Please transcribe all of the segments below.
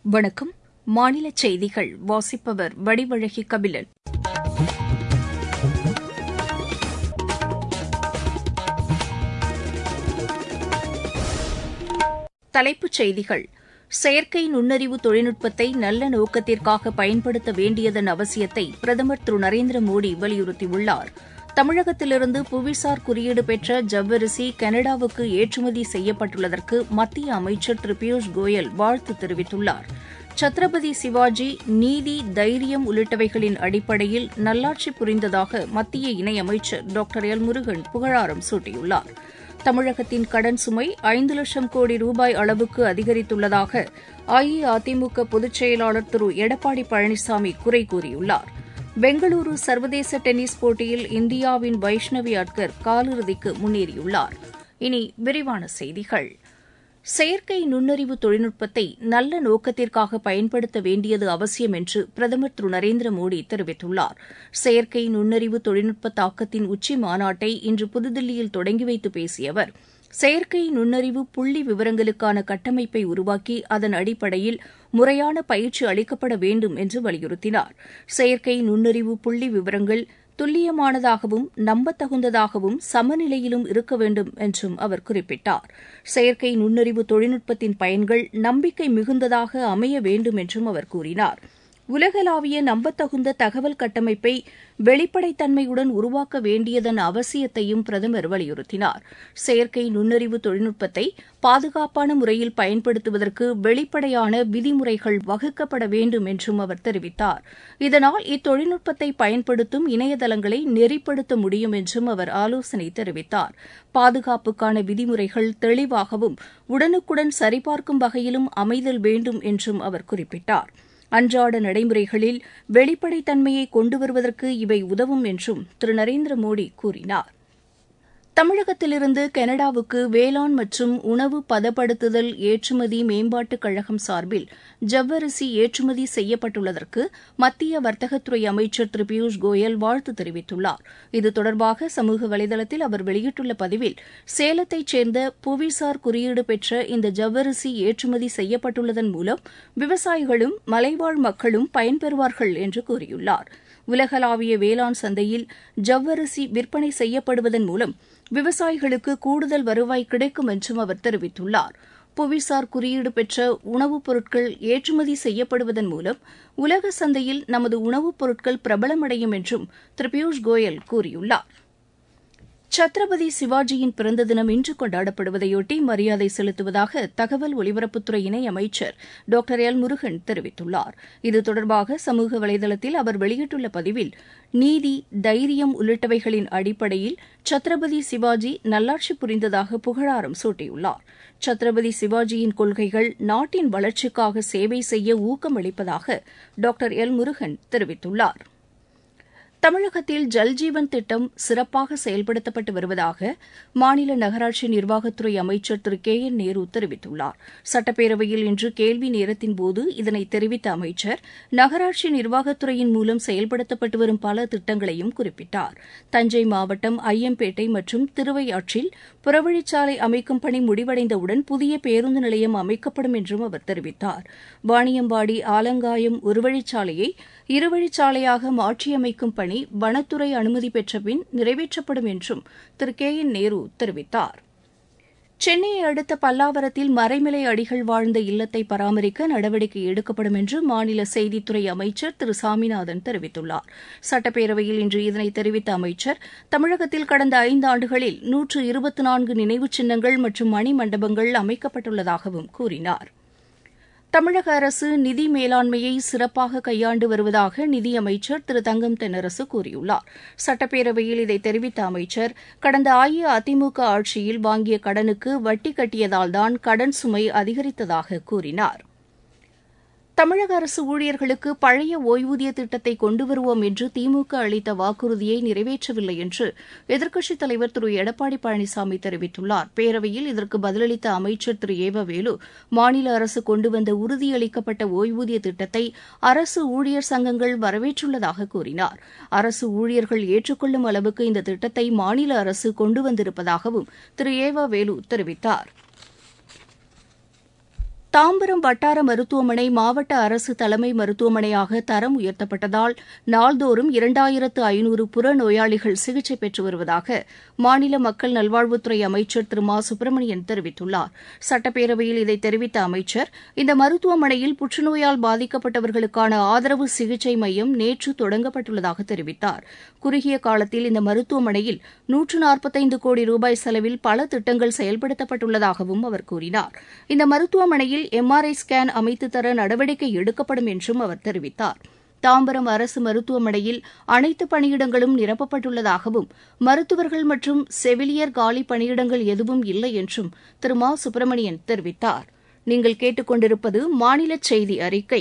வணக்கம் மாநில செய்திகள் வாசிப்பவர் வடிவழகி கபிலன் தலைப்புச் செய்திகள் செயற்கை நுண்ணறிவு தொழில்நுட்பத்தை நல்ல நோக்கத்திற்காக பயன்படுத்த வேண்டியதன் அவசியத்தை பிரதமர் திரு நரேந்திர மோடி வலியுறுத்தியுள்ளார் தமிழகத்திலிருந்து புவிசார் குறியீடு பெற்ற ஜவ்வரிசி கனடாவுக்கு ஏற்றுமதி செய்யப்பட்டுள்ளதற்கு மத்திய அமைச்சர் திரு பியூஷ் கோயல் வாழ்த்து தெரிவித்துள்ளார் சத்ரபதி சிவாஜி நீதி தைரியம் உள்ளிட்டவைகளின் அடிப்படையில் நல்லாட்சி புரிந்ததாக மத்திய இணையமைச்சர் டாக்டர் எல் முருகன் புகழாரம் சூட்டியுள்ளார் தமிழகத்தின் கடன் சுமை ஐந்து லட்சம் கோடி ரூபாய் அளவுக்கு அதிகரித்துள்ளதாக அஇஅதிமுக பொதுச் செயலாளர் திரு எடப்பாடி பழனிசாமி குறை கூறியுள்ளார் பெங்களூரு சர்வதேச டென்னிஸ் போட்டியில் இந்தியாவின் வைஷ்ணவி அட்கர் காலிறுதிக்கு முன்னேறியுள்ளார் இனி விரிவான செய்திகள் செயற்கை நுண்ணறிவு தொழில்நுட்பத்தை நல்ல நோக்கத்திற்காக பயன்படுத்த வேண்டியது அவசியம் என்று பிரதமர் திரு நரேந்திர மோடி தெரிவித்துள்ளார் செயற்கை நுண்ணறிவு தொழில்நுட்ப தாக்கத்தின் உச்சி மாநாட்டை இன்று புதுதில்லியில் தொடங்கி வைத்து பேசிய அவர் செயற்கை நுண்ணறிவு புள்ளி விவரங்களுக்கான கட்டமைப்பை உருவாக்கி அதன் அடிப்படையில் முறையான பயிற்சி அளிக்கப்பட வேண்டும் என்று வலியுறுத்தினார் செயற்கை நுண்ணறிவு புள்ளி விவரங்கள் துல்லியமானதாகவும் நம்பத்தகுந்ததாகவும் சமநிலையிலும் இருக்க வேண்டும் என்றும் அவர் குறிப்பிட்டார் செயற்கை நுண்ணறிவு தொழில்நுட்பத்தின் பயன்கள் நம்பிக்கை மிகுந்ததாக அமைய வேண்டும் என்றும் அவர் கூறினார் உலகளாவிய நம்பத்தகுந்த தகவல் கட்டமைப்பை வெளிப்படைத்தன்மையுடன் உருவாக்க வேண்டியதன் அவசியத்தையும் பிரதமர் வலியுறுத்தினார் செயற்கை நுண்ணறிவு தொழில்நுட்பத்தை பாதுகாப்பான முறையில் பயன்படுத்துவதற்கு வெளிப்படையான விதிமுறைகள் வகுக்கப்பட வேண்டும் என்றும் அவர் தெரிவித்தார் இதனால் இத்தொழில்நுட்பத்தை பயன்படுத்தும் இணையதளங்களை நெறிப்படுத்த முடியும் என்றும் அவர் ஆலோசனை தெரிவித்தார் பாதுகாப்புக்கான விதிமுறைகள் தெளிவாகவும் உடனுக்குடன் சரிபார்க்கும் வகையிலும் அமைதல் வேண்டும் என்றும் அவர் குறிப்பிட்டார் அன்றாட நடைமுறைகளில் வெளிப்படைத்தன்மையை கொண்டு வருவதற்கு இவை உதவும் என்றும் திரு நரேந்திர மோடி கூறினார் தமிழகத்திலிருந்து கனடாவுக்கு வேளாண் மற்றும் உணவு பதப்படுத்துதல் ஏற்றுமதி மேம்பாட்டுக் கழகம் சார்பில் ஜவ்வரிசி ஏற்றுமதி செய்யப்பட்டுள்ளதற்கு மத்திய வர்த்தகத்துறை அமைச்சர் திரு பியூஷ் கோயல் வாழ்த்து தெரிவித்துள்ளார் இது தொடர்பாக சமூக வலைதளத்தில் அவர் வெளியிட்டுள்ள பதிவில் சேலத்தைச் சேர்ந்த புவிசார் குறியீடு பெற்ற இந்த ஜவ்வரிசி ஏற்றுமதி செய்யப்பட்டுள்ளதன் மூலம் விவசாயிகளும் மலைவாழ் மக்களும் பயன்பெறுவார்கள் என்று கூறியுள்ளார் உலகளாவிய வேளாண் சந்தையில் ஜவ்வரிசி விற்பனை செய்யப்படுவதன் மூலம் விவசாயிகளுக்கு கூடுதல் வருவாய் கிடைக்கும் என்றும் அவர் தெரிவித்துள்ளார் புவிசார் குறியீடு பெற்ற உணவுப் பொருட்கள் ஏற்றுமதி செய்யப்படுவதன் மூலம் உலக சந்தையில் நமது உணவுப் பொருட்கள் பிரபலமடையும் என்றும் திரு பியூஷ் கோயல் கூறியுள்ளார் சத்ரபதி சிவாஜியின் பிறந்த தினம் இன்று கொண்டாடப்படுவதையொட்டி மரியாதை செலுத்துவதாக தகவல் ஒலிபரப்புத்துறை இணை அமைச்சர் டாக்டர் எல் முருகன் தெரிவித்துள்ளார் இது தொடர்பாக சமூக வலைதளத்தில் அவர் வெளியிட்டுள்ள பதிவில் நீதி தைரியம் உள்ளிட்டவைகளின் அடிப்படையில் சத்ரபதி சிவாஜி நல்லாட்சி புரிந்ததாக புகழாரம் சூட்டியுள்ளார் சத்ரபதி சிவாஜியின் கொள்கைகள் நாட்டின் வளர்ச்சிக்காக சேவை செய்ய ஊக்கமளிப்பதாக டாக்டர் எல் முருகன் தெரிவித்துள்ளாா் தமிழகத்தில் ஜல்ஜீவன் திட்டம் சிறப்பாக செயல்படுத்தப்பட்டு வருவதாக மாநில நகராட்சி நிர்வாகத்துறை அமைச்சர் திரு கே என் நேரு தெரிவித்துள்ளார் சட்டப்பேரவையில் இன்று கேள்வி நேரத்தின்போது இதனை தெரிவித்த அமைச்சர் நகராட்சி நிர்வாகத்துறையின் மூலம் செயல்படுத்தப்பட்டு வரும் பல திட்டங்களையும் குறிப்பிட்டார் தஞ்சை மாவட்டம் ஐயம்பேட்டை மற்றும் திருவையாற்றில் புறவழிச்சாலை அமைக்கும் பணி முடிவடைந்தவுடன் புதிய பேருந்து நிலையம் அமைக்கப்படும் என்றும் அவர் தெரிவித்தார் வாணியம்பாடி ஆலங்காயம் ஒருவழிச்சாலையை இருவழிச்சாலையாக மாற்றியமைக்கும் பணி வனத்துறை அனுமதி பெற்ற பின் நிறைவேற்றப்படும் என்றும் திரு கே என் நேரு தெரிவித்தார் சென்னையை அடுத்த பல்லாவரத்தில் மறைமலை அடிகள் வாழ்ந்த இல்லத்தை பராமரிக்க நடவடிக்கை எடுக்கப்படும் என்று மாநில செய்தித்துறை அமைச்சர் திரு சாமிநாதன் தெரிவித்துள்ளார் சட்டப்பேரவையில் இன்று இதனை தெரிவித்த அமைச்சர் தமிழகத்தில் கடந்த ஐந்து ஆண்டுகளில் நூற்று இருபத்தி நான்கு நினைவுச் சின்னங்கள் மற்றும் மணிமண்டபங்கள் அமைக்கப்பட்டுள்ளதாகவும் கூறினார் தமிழக அரசு நிதி மேலாண்மையை சிறப்பாக கையாண்டு வருவதாக நிதியமைச்சர் திரு தங்கம் தென்னரசு கூறியுள்ளார் சட்டப்பேரவையில் இதை தெரிவித்த அமைச்சர் கடந்த அஇஅதிமுக ஆட்சியில் வாங்கிய கடனுக்கு வட்டி கட்டியதால்தான் கடன் சுமை அதிகரித்ததாக கூறினார் தமிழக அரசு ஊழியர்களுக்கு பழைய ஓய்வூதிய திட்டத்தை கொண்டு வருவோம் என்று திமுக அளித்த வாக்குறுதியை நிறைவேற்றவில்லை என்று எதிர்க்கட்சித் தலைவர் திரு எடப்பாடி பழனிசாமி தெரிவித்துள்ளார் பேரவையில் இதற்கு பதிலளித்த அமைச்சர் திரு ஏவ வேலு மாநில அரசு கொண்டு வந்த உறுதியளிக்கப்பட்ட ஓய்வூதிய திட்டத்தை அரசு ஊழியர் சங்கங்கள் வரவேற்றுள்ளதாக கூறினார் அரசு ஊழியர்கள் ஏற்றுக்கொள்ளும் அளவுக்கு இந்த திட்டத்தை மாநில அரசு கொண்டு வந்திருப்பதாகவும் திரு ஏவ வேலு தெரிவித்தாா் தாம்பரம் வட்டார மருத்துவமனை மாவட்ட அரசு தலைமை மருத்துவமனையாக தரம் உயர்த்தப்பட்டதால் நாள்தோறும் இரண்டாயிரத்து ஐநூறு புறநோயாளிகள் சிகிச்சை பெற்று வருவதாக மாநில மக்கள் நல்வாழ்வுத்துறை அமைச்சர் திரு மா சுப்பிரமணியன் தெரிவித்துள்ளார் சட்டப்பேரவையில் இதை தெரிவித்த அமைச்சர் இந்த மருத்துவமனையில் புற்றுநோயால் பாதிக்கப்பட்டவர்களுக்கான ஆதரவு சிகிச்சை மையம் நேற்று தொடங்கப்பட்டுள்ளதாக தெரிவித்தார் குறுகிய காலத்தில் இந்த மருத்துவமனையில் நூற்று நாற்பத்தைந்து கோடி ரூபாய் செலவில் பல திட்டங்கள் செயல்படுத்தப்பட்டுள்ளதாகவும் அவர் கூறினார் இந்த மருத்துவமனையில் எம்ஆர்ஐ ஸ்கேன் அமைத்து தர நடவடிக்கை எடுக்கப்படும் என்றும் அவர் தெரிவித்தார் தாம்பரம் அரசு மருத்துவமனையில் அனைத்து பணியிடங்களும் நிரப்பப்பட்டுள்ளதாகவும் மருத்துவர்கள் மற்றும் செவிலியர் காலி பணியிடங்கள் எதுவும் இல்லை என்றும் திரு மா சுப்பிரமணியன் தெரிவித்தார் நீங்கள் கேட்டுக்கொண்டிருப்பது மாநில செய்தி அறிக்கை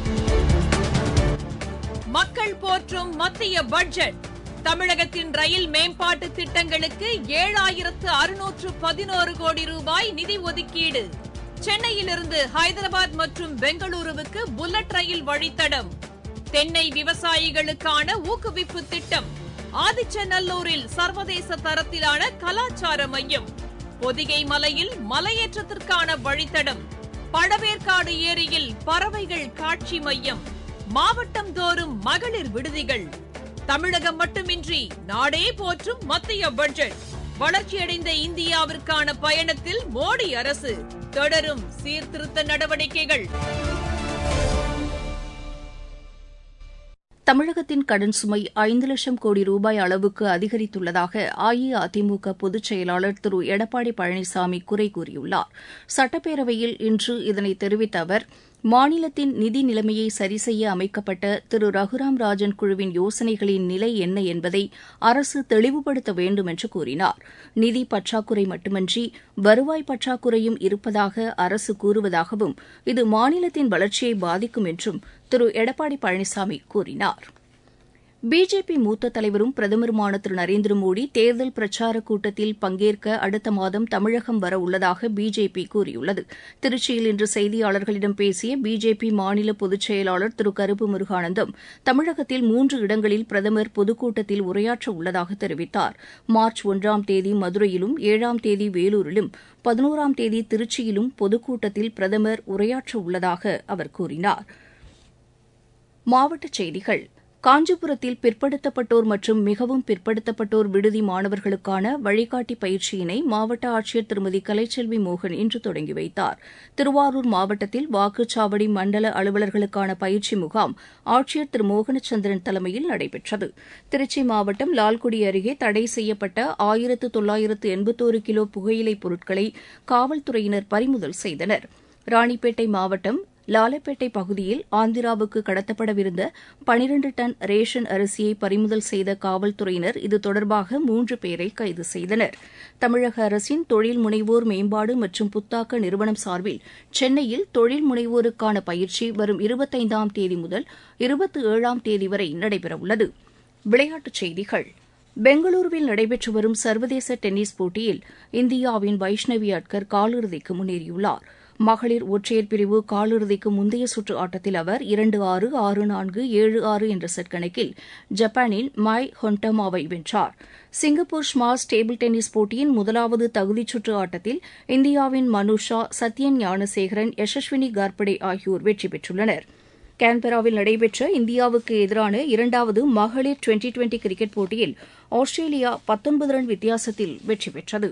மக்கள் போற்றும் மத்திய பட்ஜெட் தமிழகத்தின் ரயில் மேம்பாட்டு திட்டங்களுக்கு ஏழாயிரத்து அறுநூற்று பதினோரு கோடி ரூபாய் நிதி ஒதுக்கீடு சென்னையிலிருந்து ஹைதராபாத் மற்றும் பெங்களூருவுக்கு புல்லட் ரயில் வழித்தடம் தென்னை விவசாயிகளுக்கான ஊக்குவிப்பு திட்டம் ஆதிச்சநல்லூரில் சர்வதேச தரத்திலான கலாச்சார மையம் பொதிகை மலையில் மலையேற்றத்திற்கான வழித்தடம் பழவேற்காடு ஏரியில் பறவைகள் காட்சி மையம் மாவட்டம் தோறும் மகளிர் விடுதிகள் தமிழகம் மட்டுமின்றி நாடே போற்றும் மத்திய பட்ஜெட் வளர்ச்சியடைந்த இந்தியாவிற்கான பயணத்தில் மோடி அரசு தொடரும் சீர்திருத்த நடவடிக்கைகள் தமிழகத்தின் கடன் சுமை ஐந்து லட்சம் கோடி ரூபாய் அளவுக்கு அதிகரித்துள்ளதாக அஇஅதிமுக பொதுச் செயலாளர் திரு எடப்பாடி பழனிசாமி குறை கூறியுள்ளார் சட்டப்பேரவையில் இன்று இதனை தெரிவித்த அவர் மாநிலத்தின் நிதி நிலைமையை சரிசெய்ய அமைக்கப்பட்ட திரு ரகுராம் ராஜன் குழுவின் யோசனைகளின் நிலை என்ன என்பதை அரசு தெளிவுபடுத்த வேண்டும் என்று கூறினார் நிதி பற்றாக்குறை மட்டுமன்றி வருவாய் பற்றாக்குறையும் இருப்பதாக அரசு கூறுவதாகவும் இது மாநிலத்தின் வளர்ச்சியை பாதிக்கும் என்றும் திரு எடப்பாடி பழனிசாமி கூறினார் பிஜேபி மூத்த தலைவரும் பிரதமருமான திரு நரேந்திர மோடி தேர்தல் பிரச்சாரக் கூட்டத்தில் பங்கேற்க அடுத்த மாதம் தமிழகம் வர உள்ளதாக பிஜேபி கூறியுள்ளது திருச்சியில் இன்று செய்தியாளர்களிடம் பேசிய பிஜேபி மாநில பொதுச் செயலாளர் திரு கருப்பு முருகானந்தம் தமிழகத்தில் மூன்று இடங்களில் பிரதமர் பொதுக்கூட்டத்தில் உரையாற்ற உள்ளதாக தெரிவித்தார் மார்ச் ஒன்றாம் தேதி மதுரையிலும் ஏழாம் தேதி வேலூரிலும் பதினோராம் தேதி திருச்சியிலும் பொதுக்கூட்டத்தில் பிரதமர் உரையாற்ற உள்ளதாக அவர் கூறினார் மாவட்டச் செய்திகள் காஞ்சிபுரத்தில் பிற்படுத்தப்பட்டோர் மற்றும் மிகவும் பிற்படுத்தப்பட்டோர் விடுதி மாணவர்களுக்கான வழிகாட்டி பயிற்சியினை மாவட்ட ஆட்சியர் திருமதி கலைச்செல்வி மோகன் இன்று தொடங்கி வைத்தார் திருவாரூர் மாவட்டத்தில் வாக்குச்சாவடி மண்டல அலுவலர்களுக்கான பயிற்சி முகாம் ஆட்சியர் திரு மோகனச்சந்திரன் தலைமையில் நடைபெற்றது திருச்சி மாவட்டம் லால்குடி அருகே தடை செய்யப்பட்ட ஆயிரத்து தொள்ளாயிரத்து எண்பத்தோரு கிலோ புகையிலைப் பொருட்களை காவல்துறையினர் பறிமுதல் செய்தனர் ராணிப்பேட்டை மாவட்டம் லாலப்பேட்டை பகுதியில் ஆந்திராவுக்கு கடத்தப்படவிருந்த பனிரண்டு டன் ரேஷன் அரிசியை பறிமுதல் செய்த காவல்துறையினர் இது தொடர்பாக மூன்று பேரை கைது செய்தனர் தமிழக அரசின் தொழில் முனைவோர் மேம்பாடு மற்றும் புத்தாக்க நிறுவனம் சார்பில் சென்னையில் தொழில் முனைவோருக்கான பயிற்சி வரும் இருபத்தைந்தாம் தேதி முதல் இருபத்தி ஏழாம் தேதி வரை நடைபெறவுள்ளது விளையாட்டுச் செய்திகள் பெங்களூருவில் நடைபெற்று வரும் சர்வதேச டென்னிஸ் போட்டியில் இந்தியாவின் வைஷ்ணவி அட்கர் காலிறுதிக்கு முன்னேறியுள்ளார் மகளிர் ஒற்றையர் பிரிவு காலிறுதிக்கு முந்தைய சுற்று ஆட்டத்தில் அவர் இரண்டு ஆறு ஆறு நான்கு ஏழு ஆறு என்ற செட் கணக்கில் ஜப்பானின் மை ஹொண்டமாவை வென்றார் சிங்கப்பூர் ஸ்மாஷ் டேபிள் டென்னிஸ் போட்டியின் முதலாவது தகுதிச் சுற்று ஆட்டத்தில் இந்தியாவின் மனுஷா சத்யன் ஞானசேகரன் யசஸ்வினி கார்படே ஆகியோர் வெற்றி பெற்றுள்ளனர் கான்பெராவில் நடைபெற்ற இந்தியாவுக்கு எதிரான இரண்டாவது மகளிர் டுவெண்டி டுவெண்டி கிரிக்கெட் போட்டியில் ஆஸ்திரேலியா பத்தொன்பது ரன் வித்தியாசத்தில் வெற்றி பெற்றது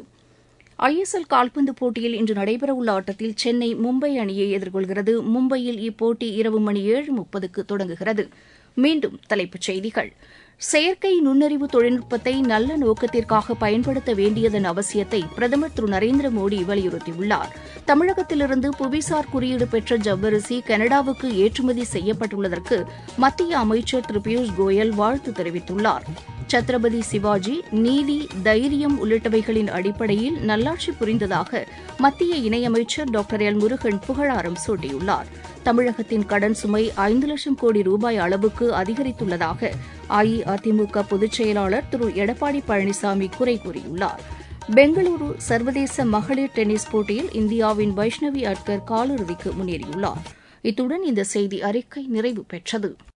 ஐஎஸ்எல் கால்பந்து போட்டியில் இன்று நடைபெறவுள்ள ஆட்டத்தில் சென்னை மும்பை அணியை எதிர்கொள்கிறது மும்பையில் இப்போட்டி இரவு மணி ஏழு முப்பதுக்கு தொடங்குகிறது மீண்டும் தலைப்புச் செய்திகள் செயற்கை நுண்ணறிவு தொழில்நுட்பத்தை நல்ல நோக்கத்திற்காக பயன்படுத்த வேண்டியதன் அவசியத்தை பிரதமர் திரு நரேந்திர மோடி வலியுறுத்தியுள்ளார் தமிழகத்திலிருந்து புவிசார் குறியீடு பெற்ற ஜவ்வரிசி கனடாவுக்கு ஏற்றுமதி செய்யப்பட்டுள்ளதற்கு மத்திய அமைச்சர் திரு பியூஷ் கோயல் வாழ்த்து தெரிவித்துள்ளார் சத்ரபதி சிவாஜி நீதி தைரியம் உள்ளிட்டவைகளின் அடிப்படையில் நல்லாட்சி புரிந்ததாக மத்திய இணையமைச்சர் டாக்டர் எல் முருகன் புகழாரம் சூட்டியுள்ளார் தமிழகத்தின் கடன் சுமை ஐந்து லட்சம் கோடி ரூபாய் அளவுக்கு அதிகரித்துள்ளதாக அஇஅதிமுக பொதுச் செயலாளர் திரு எடப்பாடி பழனிசாமி குறை கூறியுள்ளார் பெங்களூரு சர்வதேச மகளிர் டென்னிஸ் போட்டியில் இந்தியாவின் வைஷ்ணவி அட்கர் காலிறுதிக்கு முன்னேறியுள்ளார் இத்துடன் இந்த செய்தி அறிக்கை நிறைவு பெற்றது